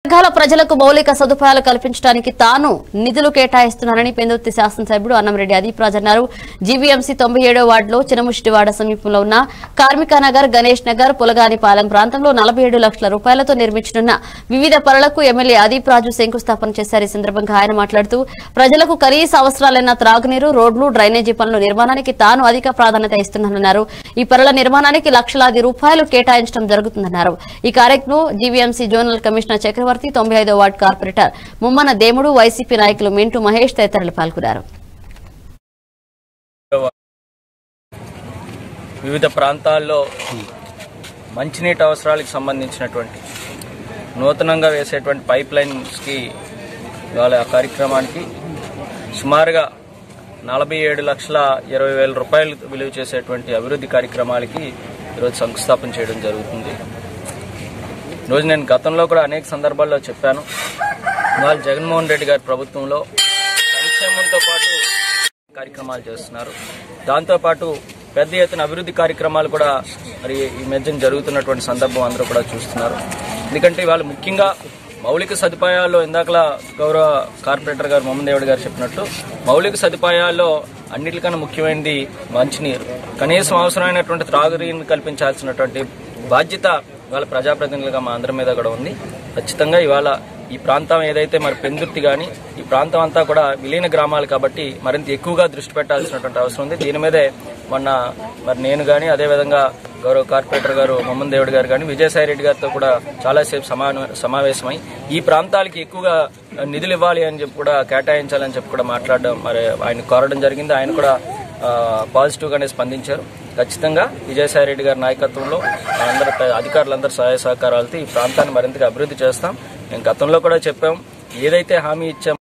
మేఘాల ప్రజలకు మౌలిక సదుపాయాలు కల్పించడానికి తాను నిధులు కేటాయిస్తున్నానని పెందుర్తి శాసనసభ్యుడు అన్నంరెడ్డి అదీప్ రాజ్ అన్నారు జీవీఎంసీ తొంభై ఏడో వార్డులో చినముష్టివాడ సమీపంలో ఉన్న కార్మిక నగర్ గణేష్ నగర్ పులగానిపాలెం ప్రాంతంలో నలభై ఏడు లక్షల రూపాయలతో నిర్మించనున్న వివిధ పనులకు ఎమ్మెల్యే అదీప్ రాజు శంకుస్థాపన చేశారు ఈ సందర్భంగా ఆయన మాట్లాడుతూ ప్రజలకు కనీస అవసరాలైన త్రాగునీరు రోడ్లు డ్రైనేజీ పనుల నిర్మాణానికి తాను అధిక ప్రాధాన్యత ఇస్తున్నానన్నారు ఈ పనుల నిర్మాణానికి లక్షలాది రూపాయలు కేటాయించడం జరుగుతుందన్నారు ఈ కార్యక్రమంలో జీవీఎంసీ జోనల్ కమిషనర్ చక్రవర్తి తొంభై ఐదో ward corporator Mummana Demudu YCP నాయకులు మింటూ మహేష్ తదితరులు పాల్గొన్నారు వివిధ ప్రాంతాల్లో మంచినీటి అవసరాలకు సంబంధించినటువంటి నూతనంగా వేసేటువంటి పైప్ లైన్స్కి ఇవాళ ఆ కార్యక్రమానికి సుమారుగా నలభై ఏడు లక్షల ఇరవై వేల రూపాయలు విలువ చేసేటువంటి అభివృద్ధి కార్యక్రమాలకి ఈరోజు శంకుస్థాపన చేయడం జరుగుతుంది ఈరోజు నేను గతంలో కూడా అనేక సందర్భాల్లో చెప్పాను ఇవాళ జగన్మోహన్ రెడ్డి గారి ప్రభుత్వంలో సంక్షేమంతో పాటు కార్యక్రమాలు చేస్తున్నారు దాంతోపాటు పెద్ద ఎత్తున అభివృద్ధి కార్యక్రమాలు కూడా మరి ఈ మధ్యన జరుగుతున్నటువంటి సందర్భం అందరూ కూడా చూస్తున్నారు ఎందుకంటే ఇవాళ ముఖ్యంగా మౌలిక సదుపాయాల్లో ఇందాకలా గౌరవ కార్పొరేటర్ గారు మొహమ్మద్ దేవుడు గారు చెప్పినట్టు మౌలిక సదుపాయాల్లో అన్నిటికన్నా ముఖ్యమైనది మంచినీరు కనీసం అవసరమైనటువంటి త్రాగునీరుని కల్పించాల్సినటువంటి బాధ్యత ఇవాళ ప్రజాప్రతినిధులుగా మా అందరి మీద కూడా ఉంది ఖచ్చితంగా ఇవాళ ఈ ప్రాంతం ఏదైతే మరి పెందుర్తి కానీ ఈ ప్రాంతం అంతా కూడా విలీన గ్రామాలు కాబట్టి మరింత ఎక్కువగా దృష్టి పెట్టాల్సినటువంటి అవసరం ఉంది దీని మీదే మొన్న మరి నేను కానీ అదేవిధంగా గౌరవ కార్పొరేటర్ గారు మొహమ్మద్ దేవుడు గారు కానీ విజయసాయి రెడ్డి గారితో కూడా చాలాసేపు సమాన సమావేశమై ఈ ప్రాంతాలకి ఎక్కువగా నిధులు ఇవ్వాలి అని చెప్పి కూడా కేటాయించాలని చెప్పి కూడా మాట్లాడడం మరి ఆయన కోరడం జరిగింది ఆయన కూడా పాజిటివ్ గానే స్పందించారు ఖచ్చితంగా విజయసాయి రెడ్డి గారి నాయకత్వంలో అందరి అధికారులందరూ సహాయ సహకారాలతో ఈ ప్రాంతాన్ని మరింతగా అభివృద్ధి చేస్తాం మేము గతంలో కూడా చెప్పాం ఏదైతే హామీ ఇచ్చాం